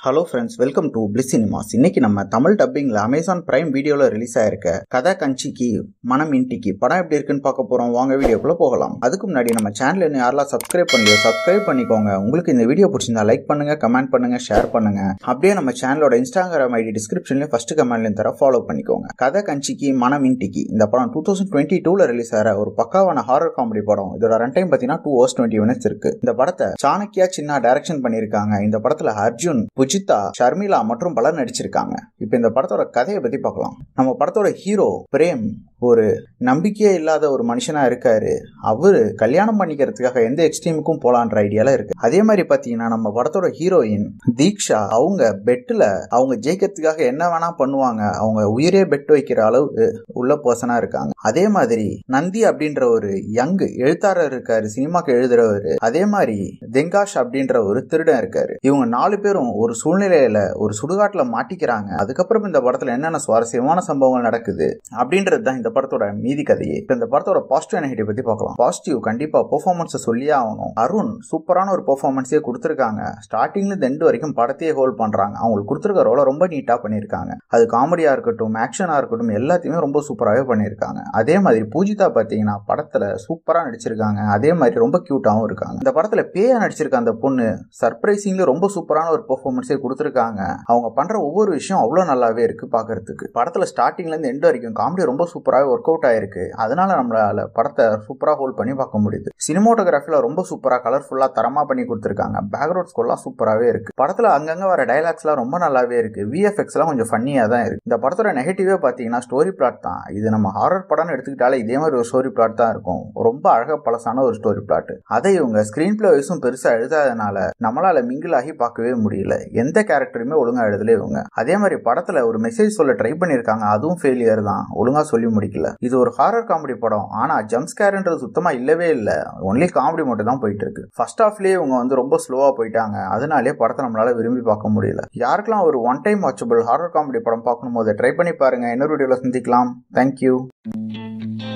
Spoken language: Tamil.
hello friends welcome to Bliss cinemas இன்னைக்கு நம்ம தமிழ் டப்பிங்ல அமேசான் பிரைம் வீடியோல ரிலீஸ் ஆயிருக்க கதை கஞ்சிக்கு மனம் இன்டிக்கு படம் எப்படி இருக்குன்னு பார்க்க போறோம் வாங்க வீடியோக்குள்ள போகலாம் அதுக்கு முன்னாடி நம்ம சேனல் இன்னும் யாரெல்லாம் சப்ஸ்கிரைப் பண்ணலையோ சப்ஸ்கிரைப் பண்ணிக்கோங்க உங்களுக்கு இந்த வீடியோ பிடிச்சிருந்தா லைக் பண்ணுங்க கமெண்ட் பண்ணுங்க ஷேர் பண்ணுங்க அப்படியே நம்ம சேனலோட இன்ஸ்டாகிராம் ஐடி டிஸ்கிரிப்ஷன்லயும் ஃபர்ஸ்ட் கமெண்ட்லயும் தர ஃபாலோ பண்ணிக்கோங்க கதை கஞ்சிக்கு மனம் இன்டிக்கு இந்த படம் டூ தௌசண்ட் டுவெண்ட்டி டூல ரிலீஸ் ஆகிற ஒரு பக்காவான ஹாரர் காமெடி படம் இதோட ரன் டைம் பார்த்தீங்கன்னா டூ ஹவர்ஸ் டுவெண்ட்டி மினிட்ஸ் இருக்கு இந்த படத்தை சாணக்கியா சின்ன டைரக்ஷன் பண்ணியிருக்காங்க இந்த படத்துல அர்ஜுன் புஜிதா ஷர்மிளா மற்றும் பலர் நடிச்சிருக்காங்க இப்போ இந்த படத்தோட கதையை பத்தி பார்க்கலாம் நம்ம படத்தோட ஹீரோ பிரேம் ஒரு நம்பிக்கையே இல்லாத ஒரு மனுஷனா இருக்காரு அவரு கல்யாணம் பண்ணிக்கிறதுக்காக எந்த எக்ஸ்ட்ரீமுக்கும் போலான்ற ஐடியால இருக்கு அதே மாதிரி பாத்தீங்கன்னா நம்ம படத்தோட ஹீரோயின் தீக்ஷா அவங்க பெட்ல அவங்க ஜெயிக்கிறதுக்காக என்ன வேணா பண்ணுவாங்க அவங்க உயிரே பெட் வைக்கிற அளவு உள்ள பர்சனா இருக்காங்க அதே மாதிரி நந்தி அப்படின்ற ஒரு யங் எழுத்தாளர் இருக்காரு சினிமாக்கு எழுதுறவரு அதே மாதிரி தெங்காஷ் அப்படின்ற ஒரு திருடன் இருக்காரு இவங்க நாலு பேரும் ஒரு சூழ்நிலையில ஒரு சுடுகாட்டுல மாட்டிக்கிறாங்க அதுக்கப்புறம் இந்த படத்துல என்னென்ன சுவாரஸ்யமான சம்பவங்கள் நடக்குது அப்படின்றது தான் இந்த படத்தோட மீதி கதையே இப்ப இந்த படத்தோட பாசிட்டிவ் நெகட்டிவ் பத்தி பார்க்கலாம் பாசிட்டிவ் கண்டிப்பா பெர்ஃபார்மன்ஸ் சொல்லியே ஆகணும் அருண் சூப்பரான ஒரு பெர்ஃபார்மன்ஸே கொடுத்துருக்காங்க ஸ்டார்டிங்ல இருந்து எண்டு வரைக்கும் படத்தையே ஹோல்ட் பண்றாங்க அவங்களுக்கு கொடுத்துருக்க ரோலை ரொம்ப நீட்டா பண்ணியிருக்காங்க அது காமெடியா இருக்கட்டும் ஆக்ஷனா இருக்கட்டும் எல்லாத்தையுமே ரொம்ப சூப்பராகவே பண்ணியிருக்காங்க அதே மாதிரி பூஜிதா பாத்தீங்கன்னா படத்துல சூப்பரா நடிச்சிருக்காங்க அதே மாதிரி ரொம்ப கியூட்டாவும் இருக்காங்க இந்த படத்துல பேயா நடிச்சிருக்க அந்த பொண்ணு சர்ப்ரைசிங்ல ரொம்ப சூப்பரான ஒரு பெர்ஃபார்மன்ஸே கொடுத்துருக்காங்க அவங்க பண்ற ஒவ்வொரு விஷயம் அவ்வளவு நல்லாவே இருக்கு பாக்குறதுக்கு படத்துல ஸ்டார்டிங்ல இருந்து எண்டு வரைக்கும் காமெடி ரொம்ப சூப்பராகவே ஒர்க் அவுட் ஆயிருக்கு அதனால நம்மளால படத்தை சூப்பரா ஹோல்ட் பண்ணி பார்க்க முடியுது சினிமோட்டோகிராஃபில ரொம்ப சூப்பரா கலர்ஃபுல்லா தரமா பண்ணி கொடுத்துருக்காங்க பேக்ரவுண்ட் ஸ்கோர்லாம் சூப்பராகவே இருக்கு படத்துல அங்கங்க வர டைலாக்ஸ்லாம் ரொம்ப நல்லாவே இருக்கு விஎஃப்எக்ஸ் எல்லாம் கொஞ்சம் ஃபன்னியா தான் இருக்கு இந்த படத்தோட நெகட்டிவே பாத்தீங்கன்னா ஸ்டோரி பிளாட் தான் இது நம்ம ஹாரர் படம்னு எடுத்துக்கிட்டாலே இதே மாதிரி ஒரு ஸ்டோரி பிளாட் தான் இருக்கும் ரொம்ப அழகா பழசான ஒரு ஸ்டோரி பிளாட் அதை இவங்க ஸ்கிரீன் பிளே வயசும் பெருசா எழுதாதனால நம்மளால மிங்கிள் ஆகி பார்க்கவே முடியல எந்த கேரக்டருமே ஒழுங்கா எழுதல இவங்க அதே மாதிரி படத்துல ஒரு மெசேஜ் சொல்ல ட்ரை பண்ணிருக்காங்க அதுவும் ஃபெயிலியர் தான் ஒழுங்கா சொல்லி முடிக்கல இது ஒரு ஹாரர் காமெடி படம் ஆனா ஜம்ப் ஸ்கேர்ன்றது சுத்தமா இல்லவே இல்ல ஒன்லி காமெடி மட்டும் தான் போயிட்டு இருக்கு ஃபர்ஸ்ட் ஹாஃப்லயே இவங்க வந்து ரொம்ப ஸ்லோவா போயிட்டாங்க அதனாலே படத்தை நம்மளால விரும்பி பார்க்க முடியல யாருக்கெல்லாம் ஒரு one time watchable horror comedy படம் பார்க்கணும் போது ட்ரை பண்ணி பாருங்க இன்னொரு வீடியோல சந்திக்கலாம் தேங்க்யூ